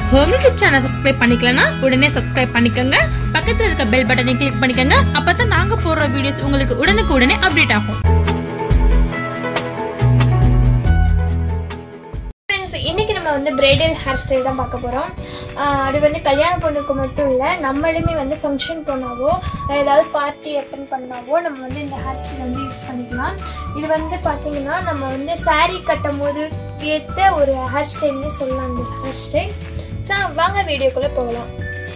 home YouTube channel subscribe பண்ணிக்கலனா உடனே subscribe பண்ணிக்கோங்க பக்கத்துல இருக்க பெல் பட்டனை கிளிக் பண்ணிக்கோங்க அப்பதான் நாங்க போடுற வீடியோஸ் உங்களுக்கு உடனுக்கு உடனே அப்டேட் ஆகும் Friends, இன்னைக்கு நம்ம வந்து பிரைடல் ஹேர் ஸ்டைல் தான் பார்க்க போகிறோம் அது வந்து கல்யாண பொண்ணுக்கு மட்டும் இல்லை நம்மளுமே வந்து ஃபங்க்ஷன் போனாவோ ஏதாவது பார்ட்டி அட்டன் பண்ணாவோ நம்ம வந்து இந்த ஹேர் ஸ்டைல் வந்து யூஸ் பண்ணிக்கலாம் இது வந்து பார்த்தீங்கன்னா நம்ம வந்து saree கட்டும் போது ஏற்ற ஒரு ஹேர் ஸ்டைல்னு சொல்லலாம் இந்த ஹேர் ஸ்டைல் ஸோ வாங்க வீடியோக்குள்ளே போகலாம்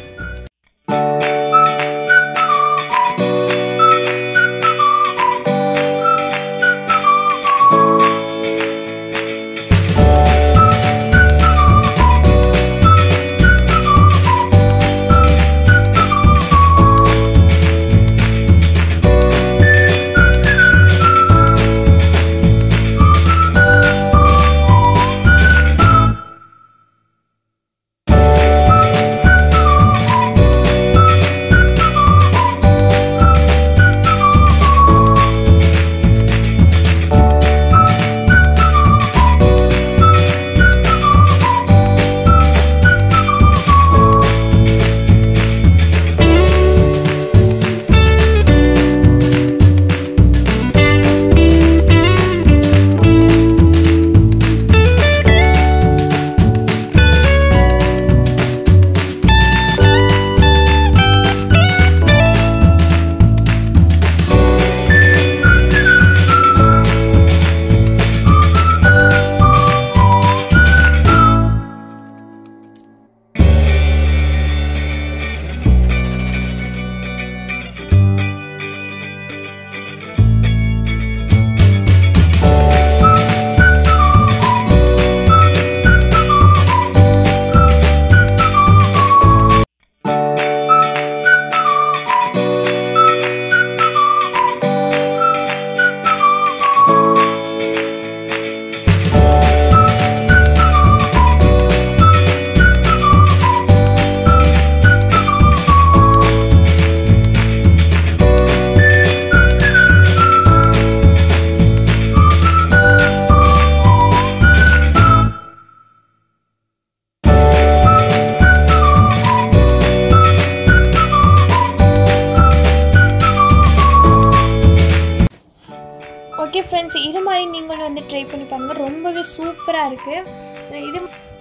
ஓகே ஃப்ரெண்ட்ஸ் இது மாதிரி நீங்களும் வந்து ட்ரை பண்ணி பாருங்க ரொம்பவே சூப்பராக இருக்குது இது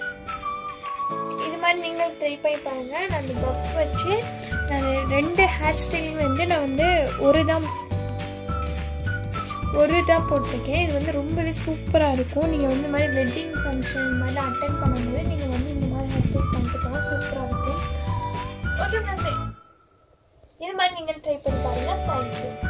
இது மாதிரி நீங்கள் ட்ரை பண்ணி பாருங்க நான் இந்த பஃப் வச்சு நான் ரெண்டு ஹேர் ஸ்டைலையும் வந்து நான் வந்து ஒரு தான் ஒரு தான் போட்டிருக்கேன் இது வந்து ரொம்பவே சூப்பராக இருக்கும் நீங்கள் வந்து இந்த மாதிரி வெட்டிங் ஃபங்க்ஷன் இந்த மாதிரி அட்டன் பண்ணும்போது நீங்கள் வந்து இந்த மாதிரி ஹேர் ஸ்டைல் பண்ணிட்டு போனால் சூப்பராக இருக்கும் ஓகே ஃப்ரெண்ட்ஸ் இது மாதிரி நீங்கள் ட்ரை பண்ணி பாருங்கள் தேங்க்யூ